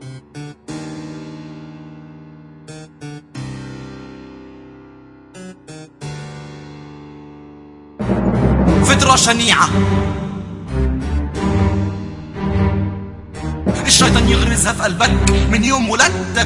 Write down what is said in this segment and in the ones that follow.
فترة شنيعة الشيطان يغرزها في قلبك من يوم ولادتك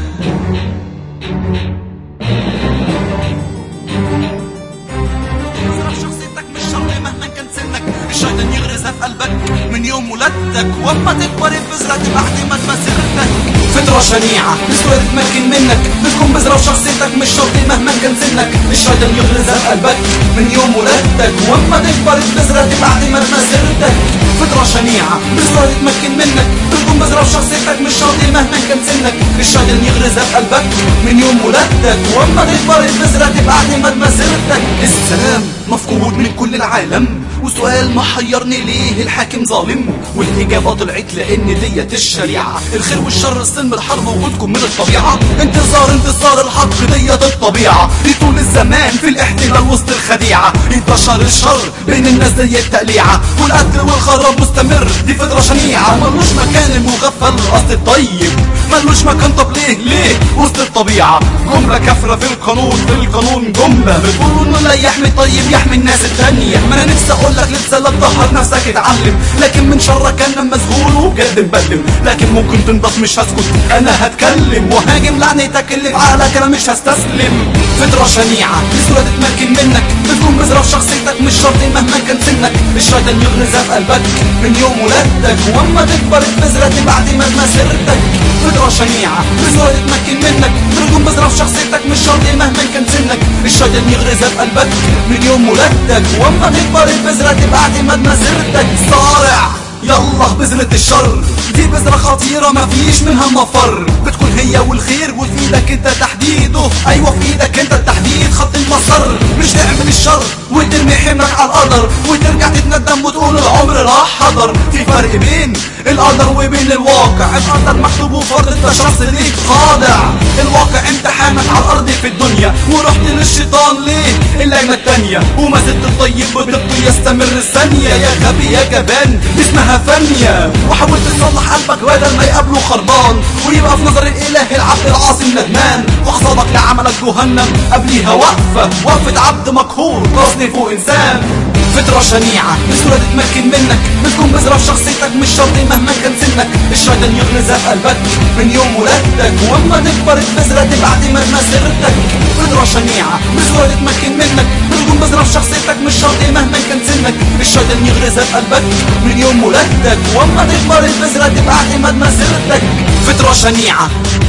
شخصيتك مش شرط مهما كان سنك الشيطان يغرزها في قلبك من يوم ولادتك واما تكبر البذرة تبقى احتمال مسيرتك فترة شنيعة بسهولة تتمكن منك بتكون بذرة وشخصيتك مش شرط مهما كان سنك الشيطان يغرزها في قلبك من يوم ولادتك واما تكبر البذرة تبقى احتمال مسيرتك فترة شنيعة بسهولة تتمكن منك بتكون بذرة وشخصيتك مش شرط مهما كان سنك الشيطان يغرزها في قلبك من يوم ولادتك واما تكبر البذرة تبقى احتمال مسيرتك السلام مفقود من كل العالم وسؤال محيرني ليه الحاكم ظالم والإجابة طلعت لأن ديت الشريعة الخير والشر السلم الحرب وجودكم من الطبيعة انتصار انتصار الحق ديت الطبيعة لطول الزمان في الاحتلال وسط الخديعة انتشر الشر بين الناس ديت تقليعة والقتل والخراب مستمر دي فترة شنيعة ملوش مكان المغفل قصد الطيب ملوش مكان طب ليه ليه وسط الطبيعة جملة كافرة في القانون في القانون جملة بتقول انه لا يحمي الطيب يحمي الناس التانية ما انا نفسي اقول لك لسه لا تطهر نفسك اتعلم لكن من شرك انا مسجون وبجد مبلم لكن ممكن تنضف مش هسكت انا هتكلم وهاجم لعنتك اللي في عقلك انا مش هستسلم فترة شنيعة بسهولة تتمكن منك بتكون بذرة في شخصيتك مش شرط مهما كان سنك الشيطان يغرزها في قلبك من يوم ولادتك واما تكبر البذرة تبقى اعتماد مسيرتك فترة شنيعة بسهولة تتمكن منك بتكون بذرة في شخصيتك مش شرط مهما كان سنك الشيطان يغرزها في قلبك من يوم ولادتك واما تكبر البذرة تبقى اعتماد مسيرتك صارع يلا بذرة الشر دي بذرة خطيرة مفيش منها مفر بتكون هي والخير وفي ايدك انت تحديده ايوه في ايدك انت التحديد خط المسار مش تعمل الشر وترمي حملك على القدر وترجع تتندم وتقول العمر راح حضر في فرق بين القدر وبين الواقع القدر مكتوب وفرض انت شخص ليك خاضع الواقع امتحانك على الارض في الدنيا ورحت للشيطان ليه اللجنة التانية وما زلت الطيب بضبط يستمر الثانية يا غبي يا جبان اسمها فانية وحاولت تصلح قلبك بدل ما يقابله خربان ويبقى في نظر الاله العبد العاصي ندمان وحصادك لعملك جهنم قبليها وقفة وقفة عبد مقهور تصنيفه انسان فترة شنيعة بسهولة تتمكن منك بتكون بذرة في شخصيتك مش شرط مهما كان سنك الشيطان يغرزها في قلبك من يوم ولادتك واما تكبر البذرة تبقى اعتماد مسيرتك فترة شنيعة بسهولة تتمكن منك بتكون بذرة في شخصيتك مش شرط مهما كان سنك الشيطان يغرزها في قلبك من يوم ولادتك واما تكبر البذرة تبقى اعتماد مسيرتك فترة شنيعة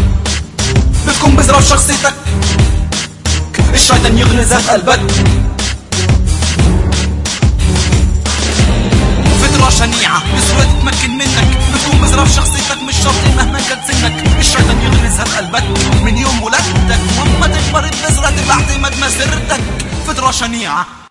بتكون بذرة في شخصيتك الشيطان يغرزها في قلبك فترة شنيعة بسهولة تتمكن منك بتكون بذرة في شخصيتك مش شرط مهما كان سنك الشيطان يغرزها في قلبك من يوم ولادتك واما تكبر البذرة تبقى اعتماد مسيرتك فترة شنيعة